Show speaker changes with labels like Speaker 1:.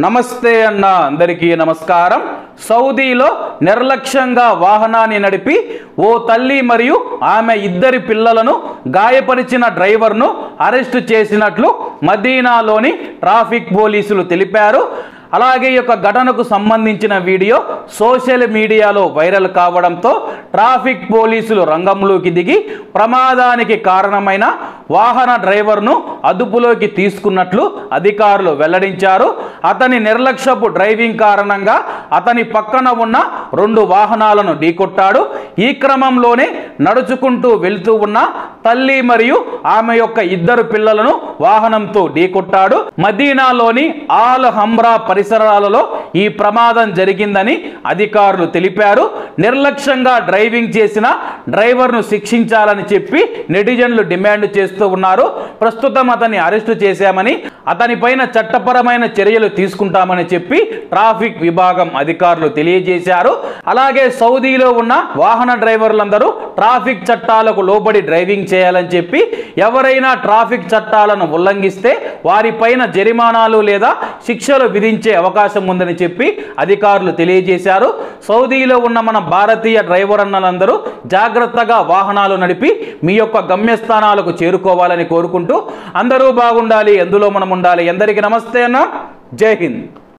Speaker 1: నమస్తే అన్న అందరికీ నమస్కారం సౌదీలో నిర్లక్ష్యంగా వాహనాన్ని నడిపి ఓ తల్లి మరియు ఆమె ఇద్దరి పిల్లలను గాయపరిచిన డ్రైవర్ను అరెస్టు చేసినట్లు మదీనాలోని ట్రాఫిక్ పోలీసులు తెలిపారు అలాగే ఈ యొక్క ఘటనకు సంబంధించిన వీడియో సోషల్ మీడియాలో వైరల్ కావడంతో ట్రాఫిక్ పోలీసులు రంగంలోకి దిగి ప్రమాదానికి కారణమైన వాహన డ్రైవర్ను అదుపులోకి తీసుకున్నట్లు అధికారులు వెల్లడించారు అతని నిర్లక్ష్యపు డ్రైవింగ్ కారణంగా అతని పక్కన ఉన్న రెండు వాహనాలను ఢీకొట్టాడు ఈ క్రమంలోనే నడుచుకుంటూ వెళ్తూ ఉన్న తల్లి మరియు ఆమె యొక్క ఇద్దరు పిల్లలను వాహనంతో ఢీకొట్టాడు మదీనాలోని ఆల్ హమ్రా పరిసరాలలో ఈ ప్రమాదం జరిగిందని అధికారులు తెలిపారు నిర్లక్ష్యంగా డ్రైవింగ్ చేసిన డ్రైవర్ను శిక్షించాలని చెప్పి నెటిజన్లు డిమాండ్ చేస్తూ ఉన్నారు ప్రస్తుతం అతన్ని అరెస్టు చేశామని అతనిపైన చట్టపరమైన చర్యలు తీసుకుంటామని చెప్పి ట్రాఫిక్ విభాగం అధికారులు తెలియజేశారు అలాగే సౌదీలో ఉన్న వాహన డ్రైవర్లందరూ ట్రాఫిక్ చట్టాలకు లోబడి డ్రైవింగ్ చేయాలని చెప్పి ఎవరైనా ట్రాఫిక్ చట్టాలను ఉల్లంఘిస్తే వారిపైన జరిమానాలు లేదా శిక్షలు విధించే అవకాశం ఉందని చెప్పి అధికారులు తెలియజేశారు సౌదీలో ఉన్న మన భారతీయ డ్రైవర్ అన్నలందరూ జాగ్రత్తగా వాహనాలు నడిపి మీ యొక్క గమ్యస్థానాలకు చేరుకోవాలని కోరుకుంటూ అందరూ బాగుండాలి ఎందులో మనం ఉండాలి ఎందరికీ నమస్తే అన్న జై హింద్